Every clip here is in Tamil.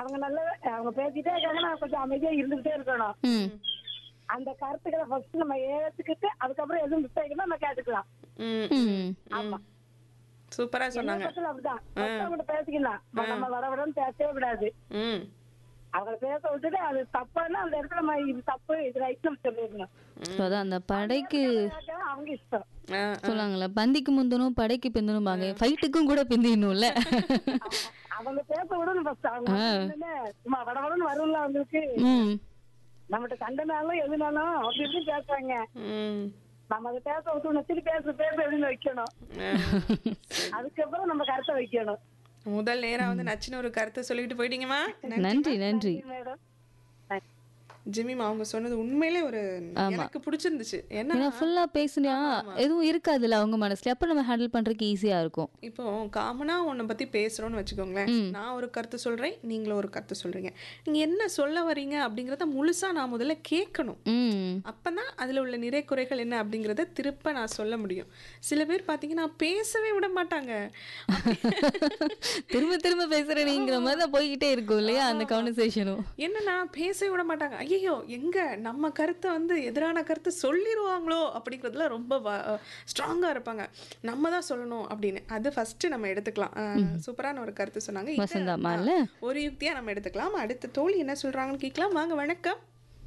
அவங்க நல்ல அவங்க பேசிட்டே இருக்காங்க நான் கொஞ்சம் அமைதியா இருந்துகிட்டே இருக்கணும் ம் அந்த கருத்துக்களை ஃபர்ஸ்ட் நம்ம ஏத்துக்கிட்டு அதுக்கப்புறம் எதுவும் மிஸ்டேக் நம்ம கேட்டுக்கலாம் ம் ம் ஆமா சூப்பரா சொன்னாங்க பக்கத்துல அப்படிதான் first அவங்ககிட்ட பேசிக்கலாம் நம்ம வர வரன்னு பேசவே விடாது ம் அவங்கள பேச விட்டுட்டு அது தப்பான்னா அந்த இடத்துல நம்ம இது தப்பு இது ரைட் நம்ம சொல்லிடணும் ஸோ அதான் அந்த படைக்கு கேட்டா அவங்க இஷ்டம் ஆ, சொல்லாங்களே பந்திக்கு முந்தணும் படைக்கு பிந்தணும் பாங்க ஃபைட்டுக்கும் கூட பிந்திடணும்ல அவங்க பேச விடணும் ஃபர்ஸ்ட் அவங்க என்னன்னு, சும்மா வடவடன்னு வரும்ல அவங்களுக்கு ம் நம்மகிட்ட சண்டைனாலும் எதுனாலும் அப்படி இப்படி பேசுறாங்க ம் நம்ம அதை பேச விட்டு திருப்பி பேச பேச எப்படின்னு வைக்கணும் ஆ. அதுக்கப்புறம் நம்ம கருத்தை வைக்கணும் முதல் நேரம் வந்து நச்சுன்னு ஒரு கருத்தை சொல்லிட்டு போயிட்டீங்கம்மா நன்றி நன்றி மேடம் ஜிமிமா அவங்க சொன்னது உண்மையிலே ஒரு எனக்கு பிடிச்சிருந்துச்சு என்ன ஏன்னா ஃபுல்லா பேசுனியா எதுவும் இருக்காதுல்ல அவங்க மனசுல அப்ப நம்ம ஹேண்டில் பண்றதுக்கு ஈஸியா இருக்கும் இப்போ காமனா உன்னை பத்தி பேசுறோம்னு வச்சுக்கோங்களேன் நான் ஒரு கருத்து சொல்றேன் நீங்களும் ஒரு கருத்து சொல்றீங்க நீங்க என்ன சொல்ல வர்றீங்க அப்படிங்கறத முழுசா நான் முதல்ல கேட்கணும் ம் அப்பதான் அதுல உள்ள நிறை குறைகள் என்ன அப்படிங்கறத திருப்ப நான் சொல்ல முடியும் சில பேர் பாத்தீங்கன்னா பேசவே விட மாட்டாங்க திரும்ப திரும்ப பேசுற நீங்கிற மாதிரி தான் போய்கிட்டே இருக்கும் இல்லையா அந்த கான்வர்சேஷனும் என்னன்னா பேசவே விட மாட்டாங்க ஐயோ எங்க நம்ம கருத்தை வந்து எதிரான கருத்தை சொல்லிடுவாங்களோ அப்படிங்கிறதுல ரொம்ப ஸ்ட்ராங்கா இருப்பாங்க நம்ம தான் சொல்லணும் அப்படின்னு அது ஃபர்ஸ்ட் நம்ம எடுத்துக்கலாம் அஹ், சூப்பரான ஒரு கருத்து சொன்னாங்க இத, வசந்தாம்மா அஹ், இல்ல? ஒரு யுக்தியா நம்ம எடுத்துக்கலாம் அடுத்த தோழி என்ன சொல்றாங்கன்னு கேட்கலாம் வாங்க வணக்கம்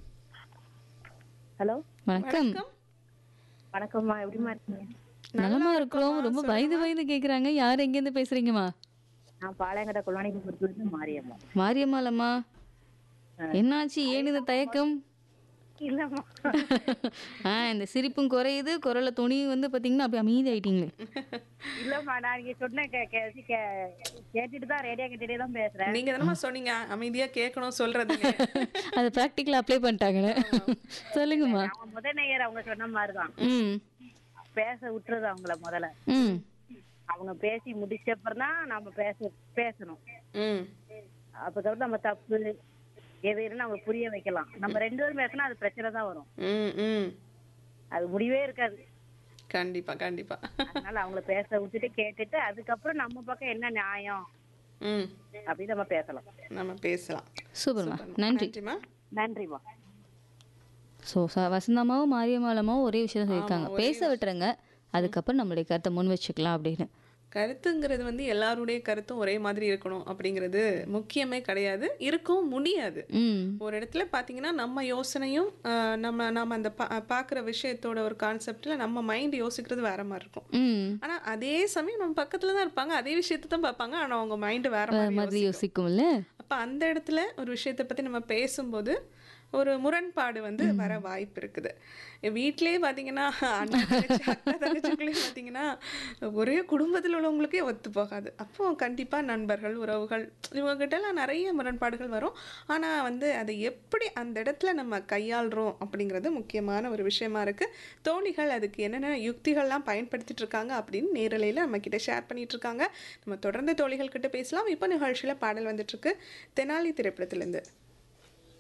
ஹலோ வணக்கம் வணக்கம் வணக்கம்மா எப்படிமா இருக்கீங்க நலமா இருக்கிறோம் ரொம்ப வயது வயது கேக்குறாங்க யார் எங்க இருந்து பேசுறீங்கம்மா நான் பாளையங்கட குள்ளாணிக்கு பொறுத்து மாரியம்மா மாரியம்மாளம்மா என்னாச்சு ஏன் இந்த தயக்கம் இல்லம்மா ஆ இந்த சிரிப்பும் குறையுது குரல துணி வந்து பாத்தீங்கன்னா அப்படி அமைதி ஆயிட்டீங்களே இல்லம்மா நான் நீங்க சொன்ன கே- கே- கே- கேட்டுட்டு தான் ரேடியோ கேட்டுட்டே தான் பேசுறேன் நீங்க தானமா சொன்னீங்க அமைதியா கேட்கணும் சொல்றது அதை ப்ராக்டிக்கலா அப்ளை பண்ணிட்டாங்கன்னு சொல்லுங்கம்மா அவங்க முத நேயர் அவங்க சொன்ன மாதிரிதான் ம் பேச விட்டுறது அவங்கள முதல்ல ம் அவங்க பேசி முடிச்ச அப்புறம் தான் நம்ம பேச பேசணும் ம் அப்பதான் நம்ம தப்பு எது இருக்குன்னு அவங்க புரிய வைக்கலாம் நம்ம ரெண்டு பேரும் பேசினா அது பிரச்சனை தான் வரும் ம் ம் அது முடிவே இருக்காது கண்டிப்பா கண்டிப்பா அதனால அவங்கள பேச விட்டுட்டு கேட்டுட்டு அதுக்கப்புறம் நம்ம பக்கம் என்ன நியாயம் ம் அப்படின்னு நம்ம பேசலாம் நம்ம பேசலாம் சூப்பர்மா நன்றி நன்றிமா நன்றிமா ஸோ வசந்தமாவும் மாரியம்மாளமாவும் ஒரே விஷயம் சொல்லியிருக்காங்க பேச விட்டுருங்க அதுக்கப்புறம் நம்மளுடைய கருத்தை முன் வச்சுக்கலாம் அப்படின்னு கருத்துங்கிறது வந்து எல்லாருடைய கருத்தும் ஒரே மாதிரி இருக்கணும் அப்படிங்கிறது முக்கியமே கிடையாது இருக்கவும் முடியாது ம் ஒரு இடத்துல பார்த்தீங்கன்னா நம்ம யோசனையும் ஆஹ், நம்ம நம்ம அந்த பா பார்க்குற விஷயத்தோட ஒரு கான்செப்டில் நம்ம மைண்ட் யோசிக்கிறது வேற மாதிரி இருக்கும் ம் ஆனால் அதே சமயம் நம்ம பக்கத்தில் தான் இருப்பாங்க அதே விஷயத்தை தான் பார்ப்பாங்க ஆனால் அவங்க மைண்டு வேற வேற மாதிரி மாதிரி யோசிக்கும்ல அப்போ அந்த இடத்துல ஒரு விஷயத்தை பற்றி நம்ம பேசும்போது ஒரு முரண்பாடு வந்து வர வாய்ப்பு இருக்குது வீட்டிலே பார்த்தீங்கன்னா அண்ணன் தங்கச்சி அக்கா தங்கச்சிக்குள்ளேயும் பார்த்தீங்கன்னா ஒரே குடும்பத்தில் உள்ளவங்களுக்கே ஒத்து போகாது அப்போ கண்டிப்பாக நண்பர்கள் உறவுகள் இவங்ககிட்டலாம் நிறைய முரண்பாடுகள் வரும் ஆனால் வந்து அதை எப்படி அந்த இடத்துல நம்ம கையாளுறோம் அப்படிங்கிறது முக்கியமான ஒரு விஷயமா இருக்குது தோழிகள் அதுக்கு என்னென்ன யுக்திகள்லாம் பயன்படுத்திட்டு இருக்காங்க அப்படின்னு நேரலையில் நம்ம கிட்ட ஷேர் பண்ணிட்டு இருக்காங்க நம்ம தொடர்ந்து தோழிகள் கிட்ட பேசலாம் இப்போ நிகழ்ச்சியில் பாடல் வந்துட்டு இருக்கு தெனாலி திரைப்படத்திலேருந்து